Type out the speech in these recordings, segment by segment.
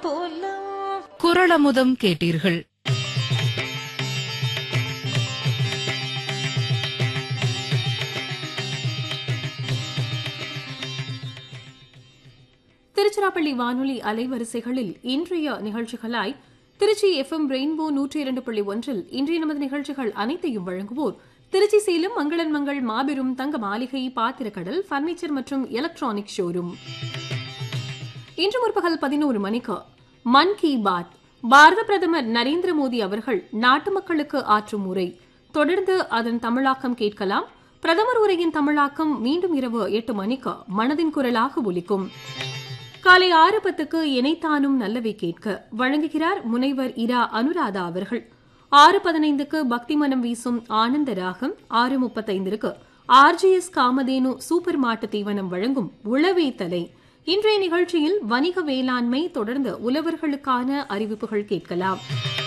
புலம் குரளமுதம் கேட்டீர்கள் திருச்சிராப்பள்ளி வானொலி அலைவரிசைகளில் இன்றைய நிகழ்ச்சிகளாய் திருச்சி எஃப்எம் ரெயின்போ நூற்றி இரண்டு புள்ளி ஒன்றில் இன்றைய நமது நிகழ்ச்சிகள் அனைத்தையும் வழங்குவோர் திருச்சி சேலம் மங்களன் மங்கள் மாபெரும் தங்க மாளிகை பாத்திரக்கடல் பர்னிச்சர் மற்றும் எலக்ட்ரானிக் ஷோரூம் இன்று முற்பகல் பதினோரு மணிக்கு மன் கி பாத் பாரத பிரதமர் நரேந்திர மோடி அவர்கள் நாட்டு மக்களுக்கு ஆற்றும் உரை தொடர்ந்து அதன் தமிழாக்கம் கேட்கலாம் பிரதமர் உரையின் தமிழாக்கம் மீண்டும் இரவு எட்டு மணிக்கு மனதின் குரலாக ஒலிக்கும் காலை ஆறு பத்துக்கு இணைத்தானும் நல்லவை கேட்க வழங்குகிறார் முனைவர் இரா அனுராதா அவர்கள் ஆறு பதினைந்துக்கு பக்தி மனம் வீசும் ஆனந்த ராகம் ஆறு முப்பத்தைந்திற்கு ஆர்ஜிஎஸ் காமதேனு சூப்பர் மாட்டு தீவனம் வழங்கும் உளவே தலை இன்றைய நிகழ்ச்சியில் வணிக வேளாண்மை தொடர்ந்து உழவர்களுக்கான அறிவிப்புகள் கேட்கலாம்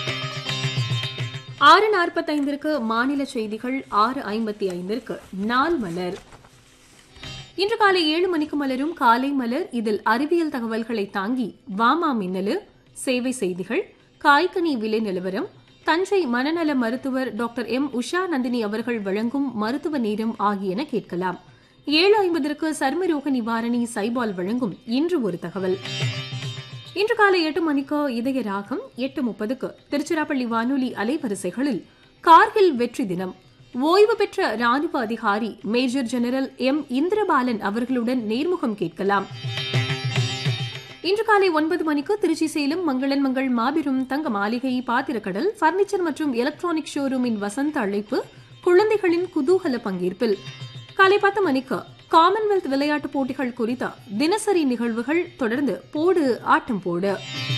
ஆறு நாற்பத்தைந்திற்கு மாநில செய்திகள் ஆறு ஐம்பத்தி ஐந்திற்கு நாள் மலர் இன்று காலை ஏழு மணிக்கு மலரும் காலை மலர் இதில் அறிவியல் தகவல்களை தாங்கி வாமா மின்னலு சேவை செய்திகள் காய்கனி விலை நிலவரம் தஞ்சை மனநல மருத்துவர் டாக்டர் எம் உஷா நந்தினி அவர்கள் வழங்கும் மருத்துவ நேரம் ஆகியன கேட்கலாம் ஏழு ஐம்பதற்கு சர்மரோக நிவாரணி சைபால் வழங்கும் இன்று ஒரு தகவல் இன்று காலை எட்டு மணிக்கு இதய ராகம் எட்டு முப்பதுக்கு திருச்சிராப்பள்ளி வானொலி அலைவரிசைகளில் கார்கில் வெற்றி தினம் ஓய்வு பெற்ற ராணுவ அதிகாரி மேஜர் ஜெனரல் எம் இந்திரபாலன் அவர்களுடன் நேர்முகம் கேட்கலாம் இன்று காலை ஒன்பது மணிக்கு திருச்சி சேலம் மங்களன் மங்கள் மாபெரும் தங்க மாளிகை பாத்திரக்கடல் பர்னிச்சர் மற்றும் எலக்ட்ரானிக் ஷோரூமின் வசந்த அழைப்பு குழந்தைகளின் குதூகல பங்கேற்பில் காலை பத்து மணிக்கு காமன்வெல்த் விளையாட்டுப் போட்டிகள் குறித்த தினசரி நிகழ்வுகள் தொடர்ந்து போடு ஆட்டம் போடு